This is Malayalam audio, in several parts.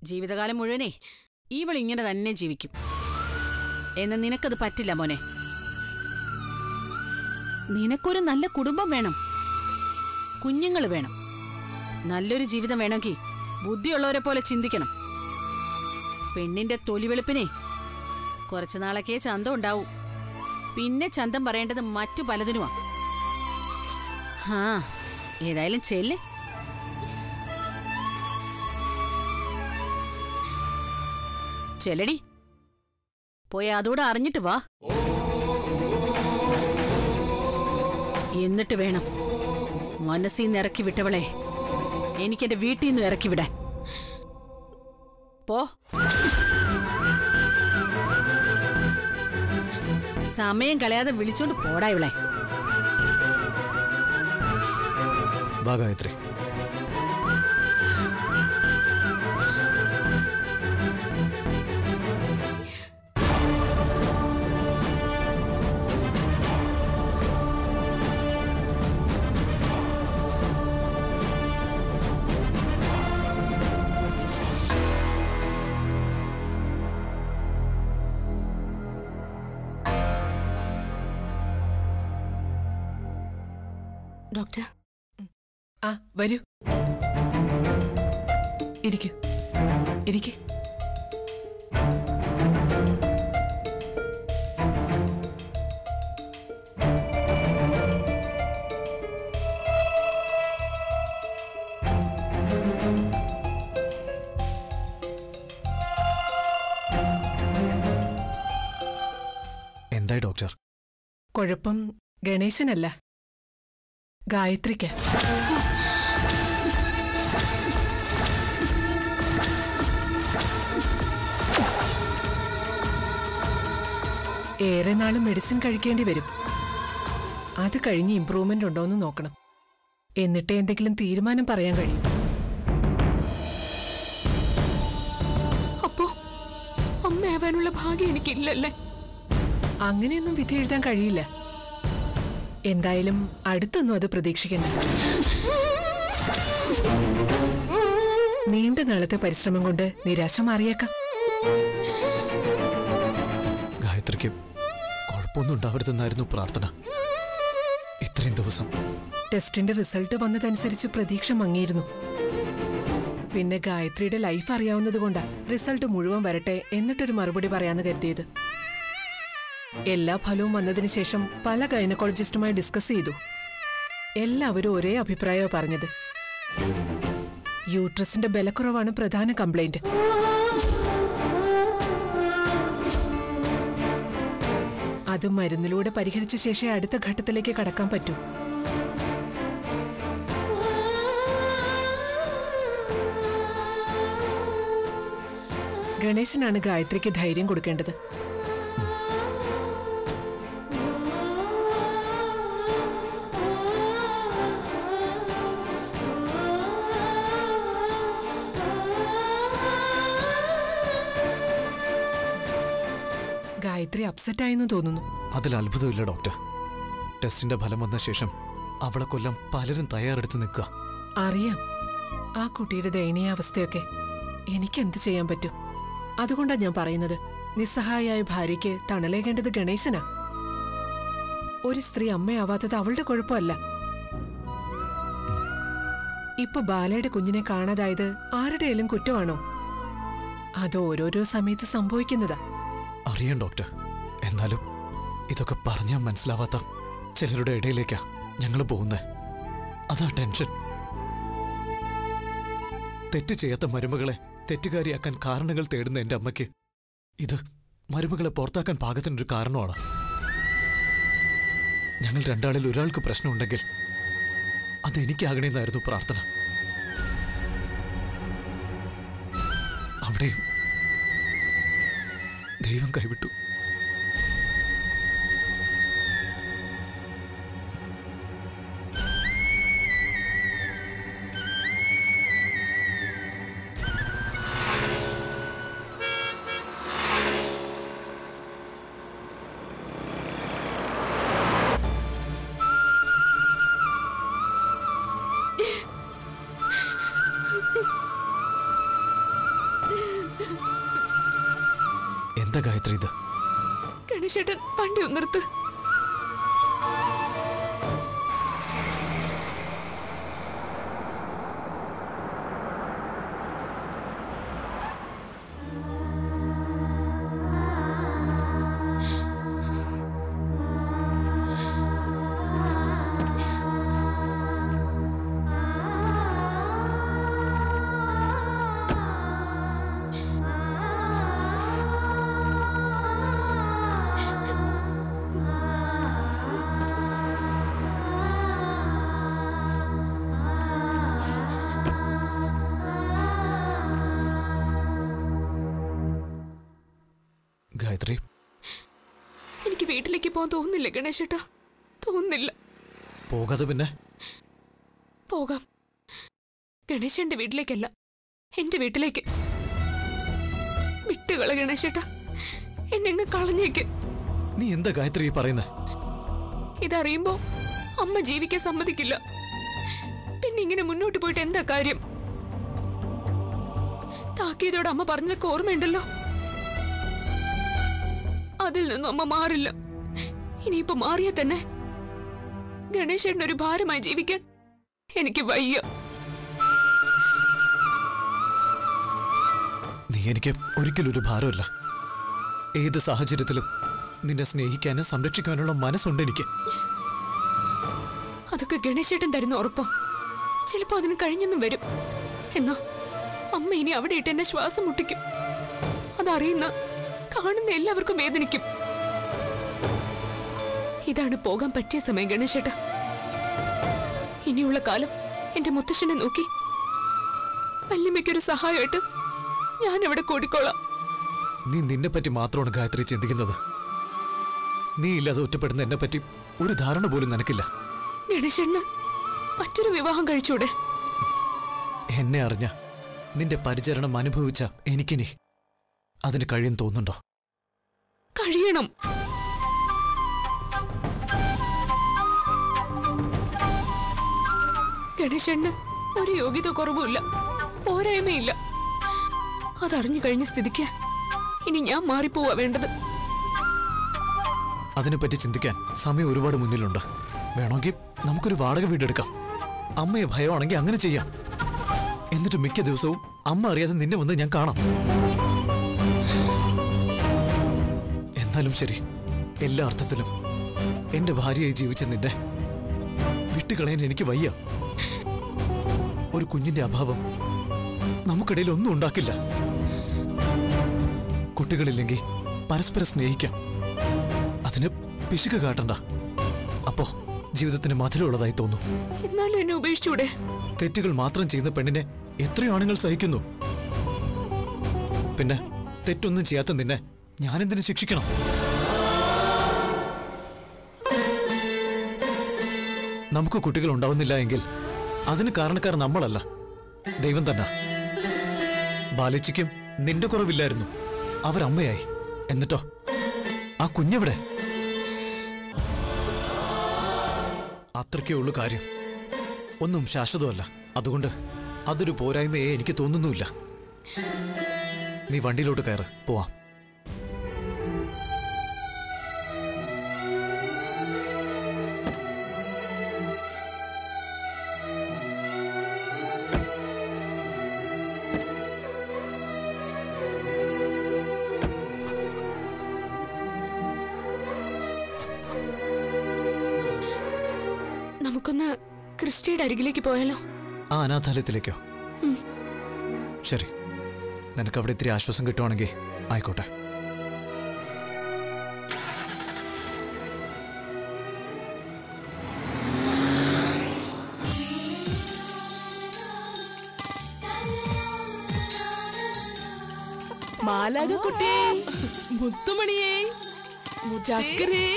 ജീവിതകാലം മുഴുവനേ ഇവൾ ഇങ്ങനെ തന്നെ ജീവിക്കും എന്ന് നിനക്കത് പറ്റില്ല മോനെ നിനക്കൊരു നല്ല കുടുംബം വേണം കുഞ്ഞുങ്ങൾ വേണം നല്ലൊരു ജീവിതം വേണമെങ്കിൽ ബുദ്ധിയുള്ളവരെ പോലെ ചിന്തിക്കണം പെണ്ണിന്റെ തൊലിവെളുപ്പിനെ കുറച്ചു നാളൊക്കെ ചന്തം ഉണ്ടാവൂ പിന്നെ ചന്തം പറയേണ്ടത് മറ്റു പലതിനുമാ ആ ഏതായാലും ചെല്ല് ചെല്ലടി പോയി അതോടെ അറിഞ്ഞിട്ട് വാ എന്നിട്ട് വേണം മനസ്സിൽ നിന്ന് ഇറക്കി വിട്ടവളെ എനിക്കെന്റെ വീട്ടിൽ നിന്ന് ഇറക്കി വിടാൻ പോ സമയം കളയാതെ വിളിച്ചോണ്ട് പോടാ ഇവളെ വാ ഗായത്രി ഡോക്ടർ ആ വരൂ ഇരിക്കൂ ഇരിക്കെ എന്തായി ഡോക്ടർ കുഴപ്പം ഗണേശനല്ല ഗായത്രിക്ക് ഏറെ നാൾ മെഡിസിൻ കഴിക്കേണ്ടി വരും അത് കഴിഞ്ഞ് ഇമ്പ്രൂവ്മെന്റ് ഉണ്ടോന്ന് നോക്കണം എന്നിട്ട് എന്തെങ്കിലും തീരുമാനം പറയാൻ കഴിയും അപ്പോ അമ്മയാവാനുള്ള ഭാഗ്യം എനിക്കില്ലല്ലേ അങ്ങനെയൊന്നും വിധി എഴുതാൻ കഴിയില്ല എന്തായാലും അടുത്തൊന്നും അത് പ്രതീക്ഷിക്കണ്ട നീണ്ട നാളത്തെ പരിശ്രമം കൊണ്ട് നിരാശ മാറിയേക്കാം ഗായത്രിക്ക് കുഴപ്പമൊന്നും ഉണ്ടാവരുതെന്നായിരുന്നു പ്രാർത്ഥന ഇത്രയും ദിവസം ടെസ്റ്റിന്റെ റിസൾട്ട് വന്നതനുസരിച്ച് പ്രതീക്ഷ മങ്ങിയിരുന്നു പിന്നെ ഗായത്രിയുടെ ലൈഫ് അറിയാവുന്നതുകൊണ്ടാ റിസൾട്ട് മുഴുവൻ വരട്ടെ എന്നിട്ടൊരു മറുപടി പറയാന്ന് കരുതിയത് എല്ലാ ഫലവും വന്നതിന് ശേഷം പല ഗൈനക്കോളജിസ്റ്റുമായി ഡിസ്കസ് ചെയ്തു എല്ലാവരും ഒരേ അഭിപ്രായമാണ് പറഞ്ഞത് യൂട്രസിന്റെ ബലക്കുറവാണ് പ്രധാന കംപ്ലൈന്റ് അത് മരുന്നിലൂടെ പരിഹരിച്ച ശേഷമേ അടുത്ത ഘട്ടത്തിലേക്ക് കടക്കാൻ പറ്റൂ ഗണേശനാണ് ഗായത്രിക്ക് ധൈര്യം കൊടുക്കേണ്ടത് ഗായത്രി അപ്സെറ്റ് ആയെന്ന് തോന്നുന്നു അതിൽ അത്ഭുതമില്ല ഡോക്ടർ ടെസ്റ്റിന്റെ ഫലം വന്ന ശേഷം അവളെ കൊല്ലം പലരും തയ്യാറെടുത്ത് നിൽക്കുക അറിയാം ആ കുട്ടിയുടെ ദയനീയാവസ്ഥയൊക്കെ എനിക്ക് എന്ത് ചെയ്യാൻ പറ്റും അതുകൊണ്ടാണ് ഞാൻ പറയുന്നത് നിസ്സഹായായ ഭാര്യയ്ക്ക് തണലേകേണ്ടത് ഗണേശനാ ഒരു സ്ത്രീ അമ്മയാവാത്തത് അവളുടെ കുഴപ്പമല്ല ഇപ്പൊ ബാലയുടെ കുഞ്ഞിനെ കാണാതായത് ആരുടെയെങ്കിലും കുറ്റമാണോ അത് ഓരോരോ സമയത്ത് സംഭവിക്കുന്നതാ അറിയാം ഡോക്ടർ എന്നാലും ഇതൊക്കെ പറഞ്ഞാൽ മനസ്സിലാവാത്ത ചിലരുടെ ഇടയിലേക്കാ ഞങ്ങൾ പോകുന്നത് അതാ ടെൻഷൻ തെറ്റ് ചെയ്യാത്ത മരുമകളെ തെറ്റുകാരിയാക്കാൻ കാരണങ്ങൾ തേടുന്ന എൻ്റെ അമ്മയ്ക്ക് ഇത് മരുമകളെ പുറത്താക്കാൻ പാകത്തിനൊരു കാരണമാണ് ഞങ്ങൾ രണ്ടാളിൽ ഒരാൾക്ക് പ്രശ്നമുണ്ടെങ്കിൽ അതെനിക്കാകണേന്നായിരുന്നു പ്രാർത്ഥന അവിടെയും ദൈവം കൈവിട്ടു ഗണേശേട്ടൻ വണ്ടി ഒന്ന് നിർത്ത് ഗായത്രി എനിക്ക് വീട്ടിലേക്ക് പോകാൻ തോന്നുന്നില്ല ഗണേശേട്ടാ തോന്നുന്നില്ല പോകാതെ പിന്നെ പോകാം ഗണേശന്റെ വീട്ടിലേക്കല്ല എന്റെ വീട്ടിലേക്ക് വിട്ടുകള ഗണേശേട്ടാ എന്നെ അങ്ങ് കളഞ്ഞേക്ക് നീ എന്താ ഗായത്രി ഈ പറയുന്നത് ഇതറിയുമ്പോ അമ്മ ജീവിക്കാൻ സമ്മതിക്കില്ല പിന്നെ ഇങ്ങനെ മുന്നോട്ട് പോയിട്ട് എന്താ കാര്യം താക്കിയതോടെ അമ്മ പറഞ്ഞതൊക്കെ ഓർമ്മയുണ്ടല്ലോ അതിൽ നിന്നും അമ്മ മാറില്ല ഇനിയിപ്പോ മാറിയാ തന്നെ ഗണേശേട്ടൻ ഒരു ഭാരമായി ജീവിക്കാൻ എനിക്ക് വയ്യ നീ എനിക്ക് ഒരിക്കലും ഒരു ഭാരമല്ല ഏത് സാഹചര്യത്തിലും നിന്നെ സ്നേഹിക്കാനും സംരക്ഷിക്കാനുള്ള മനസ്സുണ്ട് എനിക്ക് അതൊക്കെ ഗണേശേട്ടൻ തരുന്ന ഉറപ്പാ ചിലപ്പോ അതിന് കഴിഞ്ഞെന്നും വരും എന്നാ അമ്മ ഇനി അവിടെ ഇട്ട് എന്നെ ശ്വാസം മുട്ടിക്കും അതറിയുന്ന കാണുന്ന എല്ലാവർക്കും വേദനിക്കും ഇതാണ് പോകാൻ പറ്റിയ സമയം ഗണേശേട്ട ഇനിയുള്ള കാലം എന്റെ മുത്തശ്ശനെ നോക്കി വല്യമ്മയ്ക്കൊരു സഹായമായിട്ട് ഞാൻ അവിടെ കൂടിക്കോളാം നീ നിന്നെ പറ്റി മാത്രമാണ് ഗായത്രി ചിന്തിക്കുന്നത് നീ ഇല്ലാതെ ഒറ്റപ്പെടുന്ന എന്നെ പറ്റി ഒരു ധാരണ പോലും നിനക്കില്ല ഗണേശന് മറ്റൊരു വിവാഹം കഴിച്ചൂടെ എന്നെ അറിഞ്ഞ നിന്റെ പരിചരണം അനുഭവിച്ച എനിക്കിനി അതിന് കഴിയും തോന്നുന്നുണ്ടോ കഴിയണം ഗണേശന് ഒരു യോഗ്യത കുറവുമില്ല പോരായ്മയില്ല അതറിഞ്ഞു കഴിഞ്ഞ സ്ഥിതിക്ക് ഇനി ഞാൻ മാറിപ്പോവാ വേണ്ടത് അതിനെപ്പറ്റി ചിന്തിക്കാൻ സമയം ഒരുപാട് മുന്നിലുണ്ട് വേണമെങ്കിൽ നമുക്കൊരു വാടക വീടെടുക്കാം അമ്മയെ ഭയമാണെങ്കിൽ അങ്ങനെ ചെയ്യാം എന്നിട്ട് മിക്ക ദിവസവും അമ്മ അറിയാതെ നിന്നെ വന്ന് ഞാൻ കാണാം എന്നാലും ശരി എല്ലാ അർത്ഥത്തിലും എന്റെ ഭാര്യയായി ജീവിച്ച നിന്നെ വിട്ടുകളയാൻ എനിക്ക് വയ്യ ഒരു കുഞ്ഞിന്റെ അഭാവം നമുക്കിടയിൽ ഒന്നും ഉണ്ടാക്കില്ല കുട്ടികളില്ലെങ്കിൽ പരസ്പരം സ്നേഹിക്കാം അതിന് പിശുക്ക് കാട്ടണ്ട അപ്പോ ജീവിതത്തിന് മധുരമുള്ളതായി തോന്നും എന്നാലും എന്നെ ഉപേക്ഷിച്ചൂടെ തെറ്റുകൾ മാത്രം ചെയ്യുന്ന പെണ്ണിനെ എത്രയോ ആണുങ്ങൾ സഹിക്കുന്നു പിന്നെ തെറ്റൊന്നും ചെയ്യാത്ത നിന്നെ ഞാനെന്തിനു ശിക്ഷിക്കണം നമുക്ക് കുട്ടികൾ ഉണ്ടാവുന്നില്ല എങ്കിൽ അതിന് കാരണക്കാർ നമ്മളല്ല ദൈവം തന്നെ ബാലച്ചിക്കും നിന്റെ കുറവില്ലായിരുന്നു അവരമ്മയായി എന്നിട്ടോ ആ കുഞ്ഞെവിടെ അത്രയ്ക്കേ ഉള്ളൂ കാര്യം ഒന്നും ശാശ്വതമല്ല അതുകൊണ്ട് അതൊരു പോരായ്മയെ എനിക്ക് തോന്നുന്നുമില്ല നീ വണ്ടിയിലോട്ട് കയറ് പോവാം നമുക്കൊന്ന് ക്രിസ്റ്റിയുടെ അരികിലേക്ക് പോയാലോ ആ അനാഥാലയത്തിലേക്കോ ശരി നിനക്ക് അവിടെ ഇത്തിരി ആശ്വാസം കിട്ടുവാണെങ്കിൽ ആയിക്കോട്ടെ മാലാകക്കുട്ടിയെ മുത്തുമണിയെ ചക്കരേ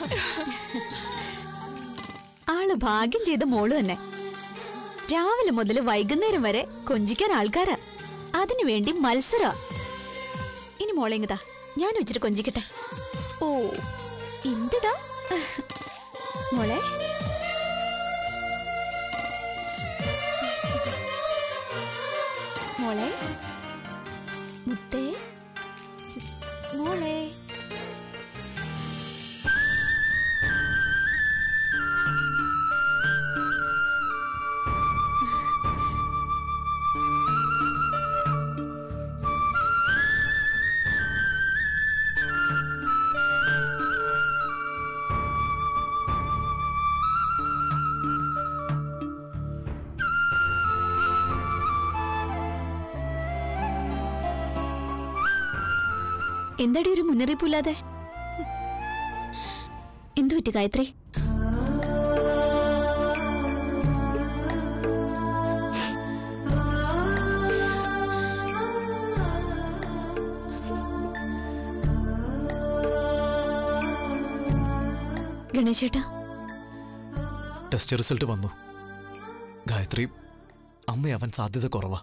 ആള് ഭാഗ്യം ചെയ്ത മോള് തന്നെ രാവിലെ മുതൽ വൈകുന്നേരം വരെ കൊഞ്ചിക്കാൻ ആൾക്കാരാ അതിനു വേണ്ടി മത്സര ഇനി മോളെ ഇങ്ങതാ ഞാൻ വെച്ചിട്ട് കൊഞ്ചിക്കട്ടെ ഓ എന്തിടാ മോളെ മോളെ മുത്തേ മോളെ എന്താടി ഒരു മുന്നറിയിപ്പില്ലാതെ എന്തു പറ്റി ഗായത്രി ഗണേശേട്ടാ ടെസ്റ്റ് റിസൾട്ട് വന്നു ഗായത്രി അമ്മയാവാൻ സാധ്യത കുറവാ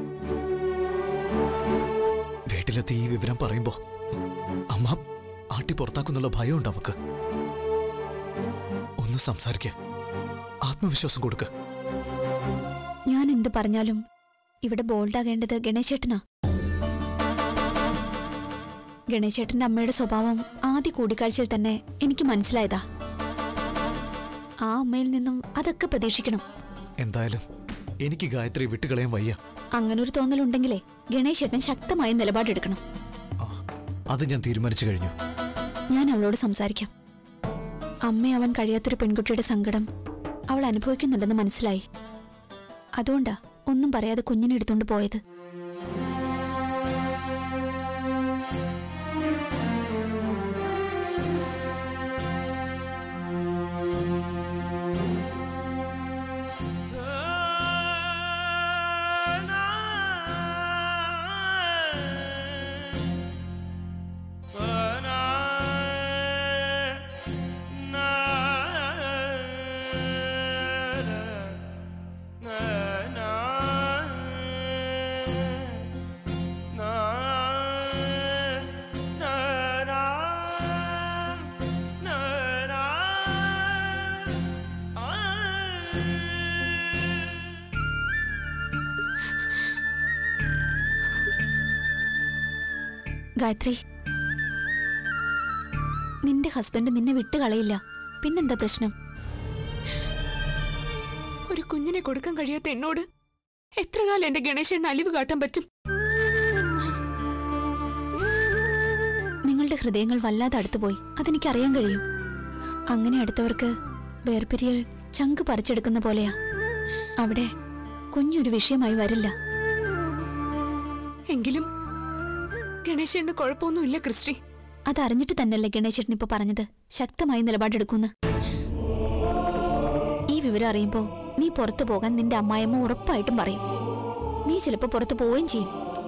വീട്ടിലെത്തി ഈ വിവരം പറയുമ്പോ അമ്മ ആട്ടി പുറത്താക്കുന്നുള്ള ഭയമുണ്ട് അവക്ക് ഒന്ന് സംസാരിക്ക ആത്മവിശ്വാസം കൊടുക്ക ഞാൻ എന്ത് പറഞ്ഞാലും ഇവിടെ ബോൾഡാകേണ്ടത് ഗണേശേട്ടനാ ഗണേശേട്ടന്റെ അമ്മയുടെ സ്വഭാവം ആദ്യ കൂടിക്കാഴ്ചയിൽ തന്നെ എനിക്ക് മനസ്സിലായതാ ആ അമ്മയിൽ നിന്നും അതൊക്കെ പ്രതീക്ഷിക്കണം എന്തായാലും എനിക്ക് ഗായത്രി വിട്ടുകളയാൻ വയ്യ അങ്ങനൊരു തോന്നലുണ്ടെങ്കിലേ ഗണേശേട്ടൻ ശക്തമായ നിലപാടെടുക്കണം ആ, അത് ഞാൻ തീരുമാനിച്ചു കഴിഞ്ഞു ഞാൻ അവളോട് സംസാരിക്കാം അമ്മയാവാൻ കഴിയാത്തൊരു പെൺകുട്ടിയുടെ സങ്കടം അവൾ അനുഭവിക്കുന്നുണ്ടെന്ന് മനസ്സിലായി അതുകൊണ്ടാ ഒന്നും പറയാതെ കുഞ്ഞിനെ എടുത്തോണ്ട് പോയത് ഗായത്രി നിന്റെ ഹസ്ബൻഡ് നിന്നെ വിട്ടുകളയില്ല പിന്നെന്താ പ്രശ്നം ഒരു കുഞ്ഞിനെ കൊടുക്കാൻ കഴിയാത്ത എന്നോട് എത്ര കാലം എന്റെ ഗണേശന് അലിവ് കാട്ടാൻ പറ്റും നിങ്ങളുടെ ഹൃദയങ്ങൾ വല്ലാതെ അടുത്തുപോയി അതെനിക്കറിയാൻ കഴിയും അങ്ങനെ അടുത്തവർക്ക് വേർപിരിയൽ ചങ്ക് പറിച്ചെടുക്കുന്ന പോലെയാ അവിടെ കുഞ്ഞൊരു വിഷയമായി വരില്ല എങ്കിലും ഗണേശന് കുഴപ്പമൊന്നുമില്ല ക്രിസ്റ്റി അതറിഞ്ഞിട്ട് തന്നെയല്ലേ ഗണേശേട്ടൻ ഇപ്പൊ പറഞ്ഞത് ശക്തമായി നിലപാടെടുക്കുന്നു ഈ വിവരം അറിയുമ്പോ നീ പുറത്തു പോകാൻ നിന്റെ അമ്മായിയമ്മ ഉറപ്പായിട്ടും പറയും നീ ചിലപ്പോ പുറത്തു പോവുകയും ചെയ്യും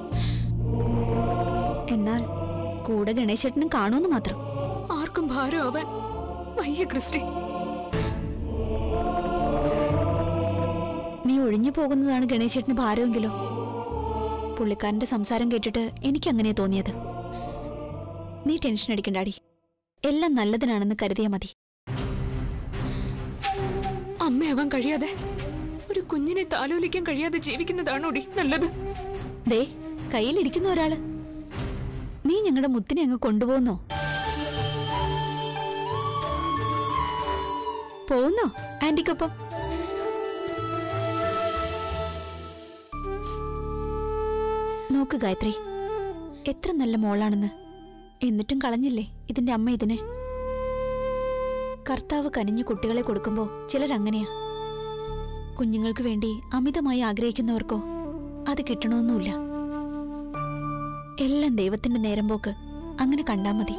എന്നാൽ കൂടെ ഗണേശേട്ടനും കാണുമെന്ന് മാത്രം ആർക്കും ഭാരം ആവാൻ വയ്യ ക്രിസ്റ്റി നീ ഒഴിഞ്ഞു പോകുന്നതാണ് ഗണേശേട്ടന് ഭാരമെങ്കിലോ പുള്ളിക്കാരന്റെ സംസാരം കേട്ടിട്ട് എനിക്ക് അങ്ങനെ തോന്നിയത് നീ ടെൻഷൻ അടിക്കണ്ടാടി എല്ലാം നല്ലതിനാണെന്ന് കരുതിയാ മതി അമ്മയാവാൻ കഴിയാതെ ഒരു കുഞ്ഞിനെ താലോലിക്കാൻ കഴിയാതെ ജീവിക്കുന്നതാണോടി നല്ലത് ദേ കയ്യിലിരിക്കുന്ന ഒരാള് നീ ഞങ്ങളുടെ മുത്തിനെ അങ്ങ് കൊണ്ടുപോകുന്നോ പോകുന്നോ ആന്റിക്കൊപ്പം നോക്ക് ഗായത്രി എത്ര നല്ല മോളാണെന്ന് എന്നിട്ടും കളഞ്ഞില്ലേ ഇതിന്റെ അമ്മ ഇതിനെ കർത്താവ് കനിഞ്ഞു കുട്ടികളെ കൊടുക്കുമ്പോ ചിലരങ്ങനെയാ കുഞ്ഞുങ്ങൾക്ക് വേണ്ടി അമിതമായി ആഗ്രഹിക്കുന്നവർക്കോ അത് കിട്ടണമെന്നുമില്ല എല്ലാം ദൈവത്തിന്റെ നേരം പോക്ക് അങ്ങനെ കണ്ടാ മതി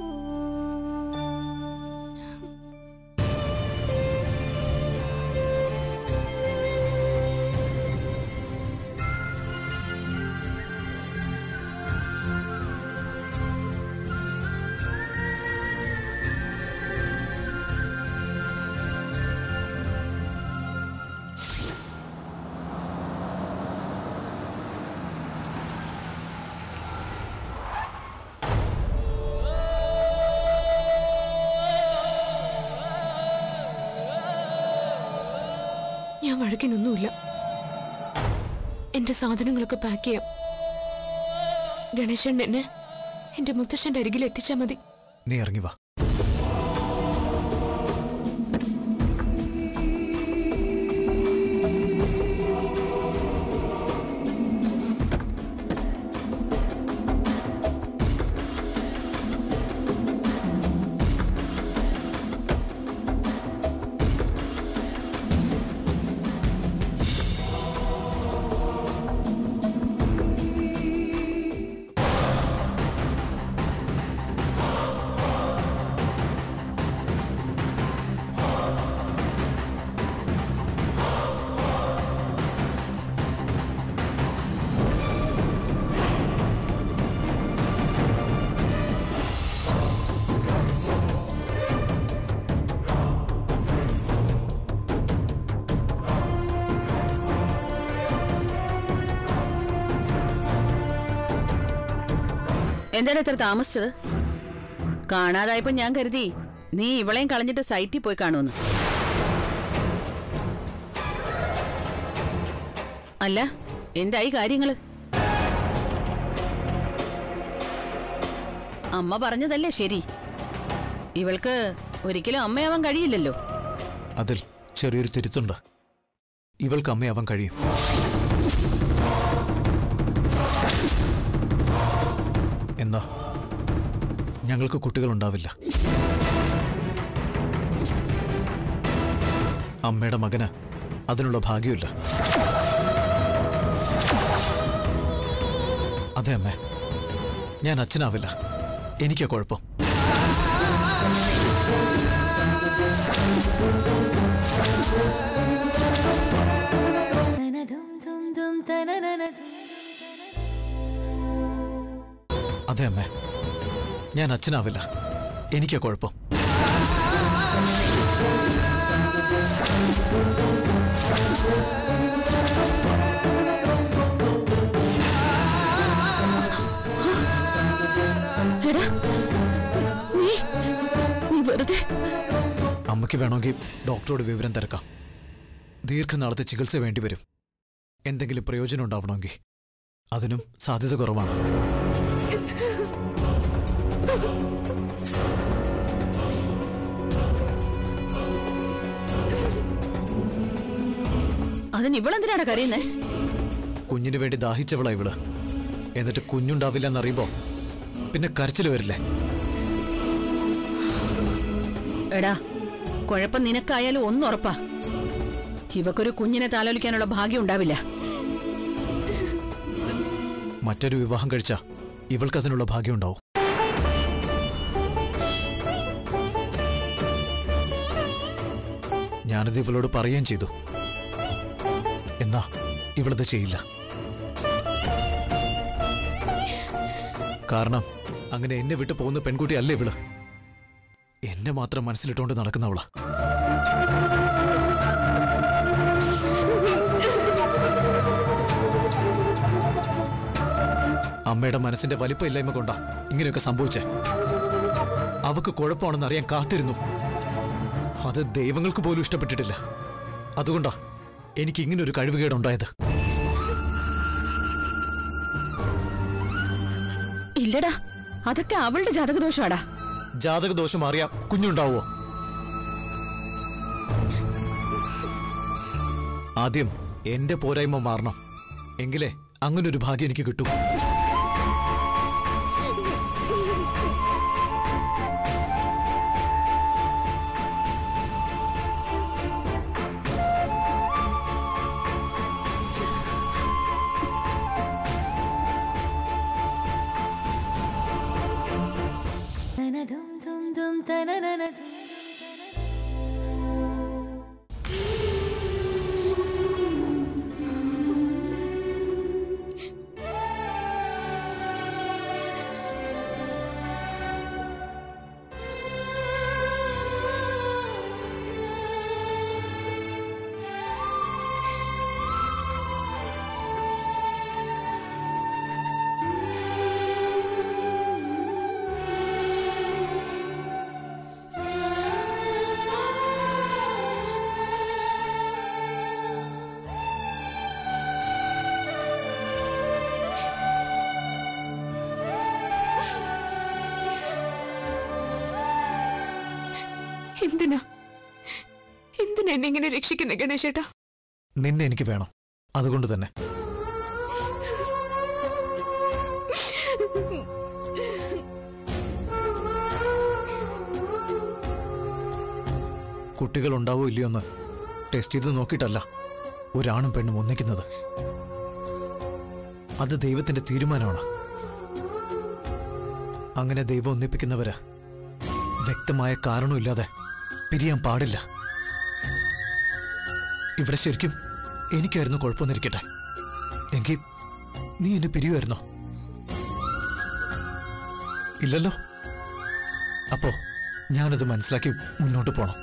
ഞാൻ വഴക്കിനൊന്നുമില്ല എന്റെ സാധനങ്ങളൊക്കെ പാക്ക് ചെയ്യാം ഗണേശൻ എന്നെ എന്റെ മുത്തശ്ശന്റെ അരികിൽ എത്തിച്ചാ മതി നീ ഇറങ്ങി വാ എന്താണ് ഇത്ര താമസിച്ചത് കാണാതായപ്പോ ഞാൻ കരുതി നീ ഇവളെയും കളഞ്ഞിട്ട് സൈറ്റിൽ പോയി കാണുമെന്ന് അല്ല എന്തായി കാര്യങ്ങള് അമ്മ പറഞ്ഞതല്ലേ ശരി ഇവൾക്ക് ഒരിക്കലും അമ്മയാവാൻ കഴിയില്ലല്ലോ അതിൽ ചെറിയൊരു തിരുത്തുണ്ട് ഇവൾക്ക് അമ്മയാവാൻ കഴിയും എന്നാ ഞങ്ങൾക്ക് കുട്ടികളുണ്ടാവില്ല അമ്മയുടെ മകന് അതിനുള്ള ഭാഗ്യമില്ല അതെ അമ്മേ ഞാൻ അച്ഛനാവില്ല എനിക്കാ കുഴപ്പം അതെ അമ്മേ ഞാൻ അച്ഛനാവില്ല എനിക്കാ കുഴപ്പം എടാ നീ നീ വെറുതെ അമ്മയ്ക്ക് വേണമെങ്കിൽ ഡോക്ടറോട് വിവരം തിരക്കാം ദീർഘനാളത്തെ ചികിത്സ വേണ്ടിവരും എന്തെങ്കിലും പ്രയോജനം ഉണ്ടാവണമെങ്കിൽ അതിനും സാധ്യത കുറവാണ് അതിന് ഇവളെന്തിനാണ് കരയുന്നേ കുഞ്ഞിന് വേണ്ടി ദാഹിച്ചവളാ ഇവള് എന്നിട്ട് കുഞ്ഞുണ്ടാവില്ല എന്നറിയുമ്പോ പിന്നെ കരച്ചിൽ വരില്ലേ എടാ കുഴപ്പം നിനക്കായാലും ഒന്നുറപ്പാ ഇവക്കൊരു കുഞ്ഞിനെ താലോലിക്കാനുള്ള ഭാഗ്യം ഉണ്ടാവില്ല മറ്റൊരു വിവാഹം കഴിച്ച ഇവൾക്ക് അതിനുള്ള ഭാഗ്യം ഉണ്ടാവും ഞാനത് ഇവളോട് പറയുകയും ചെയ്തു എന്നാ ഇവളത് ചെയ്യില്ല കാരണം അങ്ങനെ എന്നെ വിട്ടു പോകുന്ന പെൺകുട്ടി അല്ല ഇവള് എന്നെ മാത്രം മനസ്സിലിട്ടുകൊണ്ട് നടക്കുന്നവളാ അമ്മയുടെ മനസ്സിന്റെ വലിപ്പമില്ലായ്മ കൊണ്ടാ ഇങ്ങനെയൊക്കെ സംഭവിച്ചേ അവക്ക് കുഴപ്പമാണെന്ന് അറിയാൻ കാത്തിരുന്നു അത് ദൈവങ്ങൾക്ക് പോലും ഇഷ്ടപ്പെട്ടിട്ടില്ല അതുകൊണ്ടാ എനിക്ക് ഇങ്ങനെ ഒരു കഴിവുകേടുണ്ടായത് ഇല്ലടാ അതൊക്കെ അവളുടെ ജാതകദോഷാടാ ജാതക ദോഷം അറിയാം കുഞ്ഞുണ്ടാവോ ആദ്യം എന്റെ പോരായ്മ മാറണം എങ്കിലേ അങ്ങനൊരു ഭാഗ്യം എനിക്ക് കിട്ടൂ എന്തിനാ എന്തിനാ എന്നെ ഇങ്ങനെ രക്ഷിക്കുന്ന ഗണേശേട്ടാ നിന്നെ എനിക്ക് വേണം അതുകൊണ്ട് തന്നെ കുട്ടികൾ ഉണ്ടാവോ ഇല്ലയോ എന്ന് ടെസ്റ്റ് ചെയ്ത് നോക്കിയിട്ടല്ല ഒരാണും പെണ്ണും ഒന്നിക്കുന്നത് അത് ദൈവത്തിന്റെ തീരുമാനമാണ് അങ്ങനെ ദൈവം ഒന്നിപ്പിക്കുന്നവര് വ്യക്തമായ കാരണമില്ലാതെ പിരിയാൻ പാടില്ല ഇവിടെ ശരിക്കും എനിക്കായിരുന്നു കുഴപ്പമൊന്നിരിക്കട്ടെ എങ്കിൽ നീ എന്നെ പിരിയുമായിരുന്നോ ഇല്ലല്ലോ അപ്പോ ഞാനത് മനസ്സിലാക്കി മുന്നോട്ട് പോണം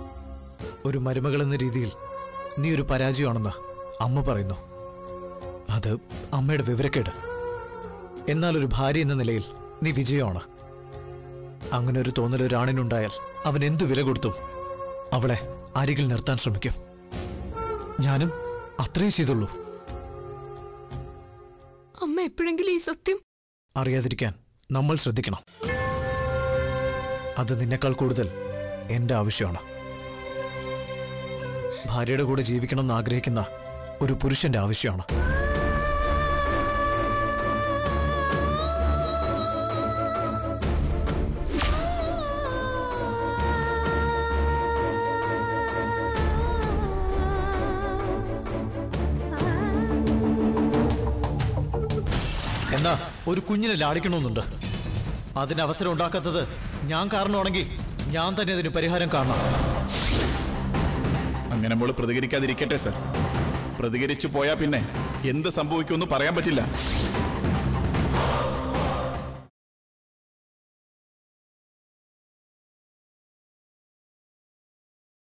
ഒരു മരുമകൾ എന്ന രീതിയിൽ നീ ഒരു പരാജയമാണെന്ന് അമ്മ പറയുന്നു അത് അമ്മയുടെ വിവരക്കേട് എന്നാൽ ഒരു ഭാര്യ എന്ന നിലയിൽ നീ വിജയമാണ് അങ്ങനെ ഒരു തോന്നൽ ഒരാണിനുണ്ടായാൽ അവൻ എന്തു വില കൊടുത്തും അവളെ അരികിൽ നിർത്താൻ ശ്രമിക്കും ഞാനും അത്രേ ചെയ്തുള്ളൂ അമ്മ എപ്പോഴെങ്കിലും ഈ സത്യം അറിയാതിരിക്കാൻ നമ്മൾ ശ്രദ്ധിക്കണം അത് നിന്നേക്കാൾ കൂടുതൽ എന്റെ ആവശ്യമാണ് ഭാര്യയുടെ കൂടെ ജീവിക്കണമെന്ന് ആഗ്രഹിക്കുന്ന ഒരു പുരുഷന്റെ ആവശ്യമാണ് എന്നാ ഒരു കുഞ്ഞിനെ ലാളിക്കണമെന്നുണ്ട് അതിന് അവസരം ഉണ്ടാക്കാത്തത് ഞാൻ കാരണമാണെങ്കിൽ ഞാൻ തന്നെ അതിന് പരിഹാരം കാണണം അങ്ങനെ മോള് പ്രതികരിക്കാതിരിക്കട്ടെ സർ പ്രതികരിച്ചു പോയാ പിന്നെ എന്ത് സംഭവിക്കുമെന്ന് പറയാൻ പറ്റില്ല